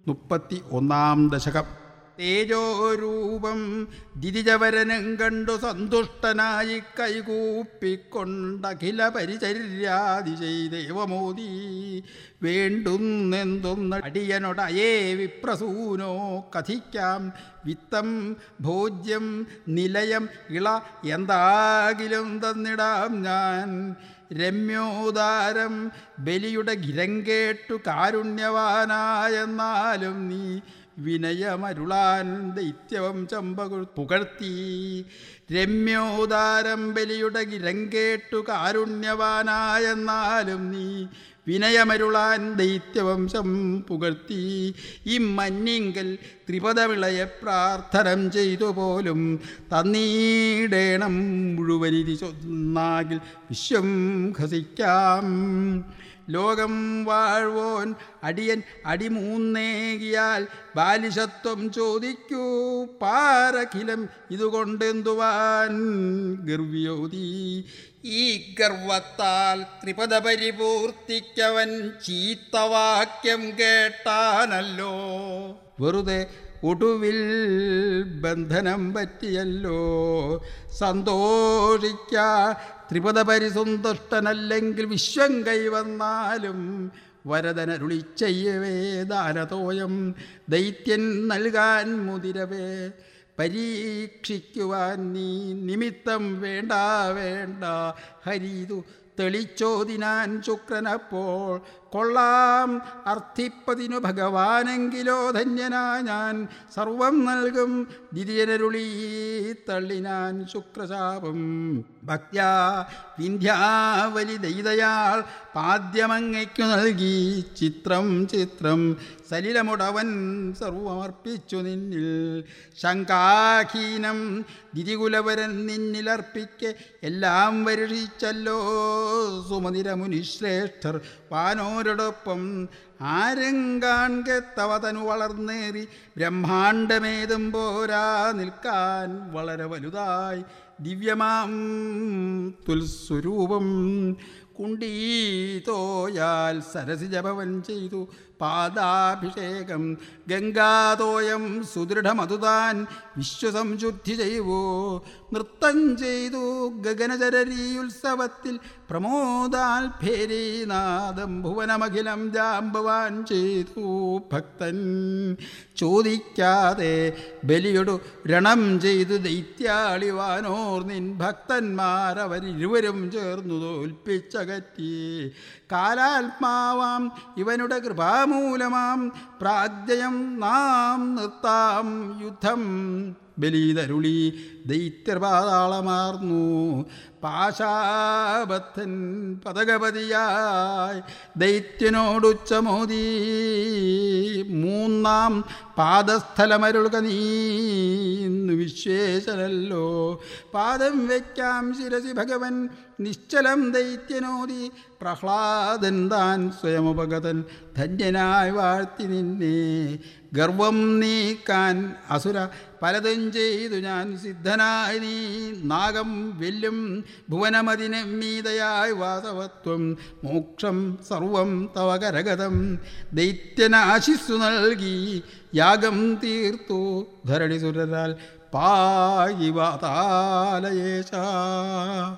മുപ്പത്തി ഒന്നാം ദശകം തേജോരൂപം ദിതിജവരനും കണ്ടു സന്തുഷ്ടനായി കൈകൂപ്പിക്കൊണ്ടഖില പരിചര്യാദി ചെയ്ദേവമോദി വേണ്ടുന്നെന്തൊന്ന് അടിയനൊടയേ വിപ്രസൂനോ കഥിക്കാം വിത്തം ഭോജ്യം നിലയം ഇള എന്താകിലും തന്നിടാം ഞാൻ രമ്യോദാരം ബലിയുടെ ഗിരം കേട്ടു കാരുണ്യവാനായെന്നാലും നീ വിനയമരുളാൻ ദൈത്യവംശം പകു പുകഴ്ത്തി രമ്യോദാരം ബലിയുടെ ഗിരം കേട്ടു കാരുണ്യവാനായെന്നാലും നീ വിനയമരുളാൻ ദൈത്യവംശം പുകഴ്ത്തി ഈ മഞ്ഞിങ്കൽ ത്രിപദവിളയെ പ്രാർത്ഥനം ചെയ്തു പോലും തന്നീടേണം മുഴുവനിരി ചൊന്നാകിൽ വിശ്വം ഖസിക്കാം ലോകം വാഴ്വോൻ അടിയൻ അടിമൂന്നേകിയാൽ ബാലിശത്വം ചോദിക്കൂ പാരഖിലം ഇതുകൊണ്ടെന്തുവാൻ ഗർവ്യോതി ഈ ഗർവത്താൽ ത്രിപദ പരിപൂർത്തിക്കവൻ ചീത്തവാക്യം കേട്ടാനല്ലോ വെറുതെ ഒടുവിൽ ബന്ധനം പറ്റിയല്ലോ സന്തോഷിക്ക ത്രിപദ പരിസന്തുഷ്ടനല്ലെങ്കിൽ വിശ്വം കൈവന്നാലും വരദനരുളി ചെയ്യവേ ദാനതോയം ദൈത്യൻ നൽകാൻ മുതിരവേ പരീക്ഷിക്കുവാൻ നീ നിമിത്തം വേണ്ട വേണ്ട ഹരിതു തെളിച്ചോതിനാൻ ശുക്രനപ്പോൾ കൊള്ളാം അർത്ഥിപ്പതിനു ഭഗവാനെങ്കിലോ ധന്യനാ ഞാൻ സർവം നൽകും ദിതിയനരുളി തള്ളിനാൻ ശുക്രശാപം ഭക്യാ വിന്ധ്യാവലി ദൈതയാൾ പാദ്യമങ്ങയ്ക്കു നൽകി ചിത്രം ചിത്രം സലിലമുടവൻ സർവമർപ്പിച്ചു നിന്നിൽ ശങ്കാഹീനം ദിതികുലവരൻ നിന്നിലർപ്പിക്കെ എല്ലാം വരുഷിച്ചല്ലോ സുമതിര മുനിശ്രേഷ്ഠർ വാനോരോടൊപ്പം ആരും കാൺകെ തവ തനു വളർന്നേറി ബ്രഹ്മാണ്ടമേതും പോരാ നിൽക്കാൻ വളരെ വലുതായി ദിവ്യമാം തുൽസ്വരൂപം കുണ്ടീതോയാൽ സരസിജഭവൻ ചെയ്തു പാദാഭിഷേകം ഗംഗാതോയം സുദൃഢമതുതാൻ വിശ്വസംശുദ്ധി ചെയ്യുവോ നൃത്തം ചെയ്തു ഗഗനചരരീയുത്സവത്തിൽ പ്രമോദാൽ ഭേരീനാദം ഭുവനമഖിലം ജാമ്പവാൻ ചെയ്തു ഭക്തൻ ചോദിക്കാതെ ബലിയൊടു രണം ചെയ്തു ദൈത്യാളിവാനോർ നിൻ ഭക്തന്മാരവരിരുവരും ചേർന്നു തോൽപ്പിച്ചകറ്റി കാലാത്മാവാം ഇവനുടെ കൃപാമൂലമാം പ്രാഗ്ജയം നാം നിർത്താം യുദ്ധം ബലീതരുളി ദൈത്യപാതാളമാർന്നു പാശാബദ്ധൻ പദകപതിയായി ദൈത്യനോടുച്ചമോദി മൂന്നാം പാദസ്ഥലമരുളുക നീന്നു വിശ്വേശനല്ലോ പാദം വയ്ക്കാം ശിരസി ഭഗവൻ നിശ്ചലം ദൈത്യനോദി പ്രഹ്ലാദൻ താൻ സ്വയമുപഗതൻ ധന്യനായി വാഴ്ത്തി നിന്നെ ഗർവം നീക്കാൻ അസുര പലതും ചെയ്തു ഞാൻ സിദ്ധനായി നീ നാഗം വെല്ലും ഭുവനമതിന് മീതയായി വാസവത്വം മോക്ഷം സർവം തവ കരഗതം ദൈത്യനാശിസ്സു നൽകി യാഗം തീർത്തു ധരണിസുരരാൽ പായി വാതാലയേശ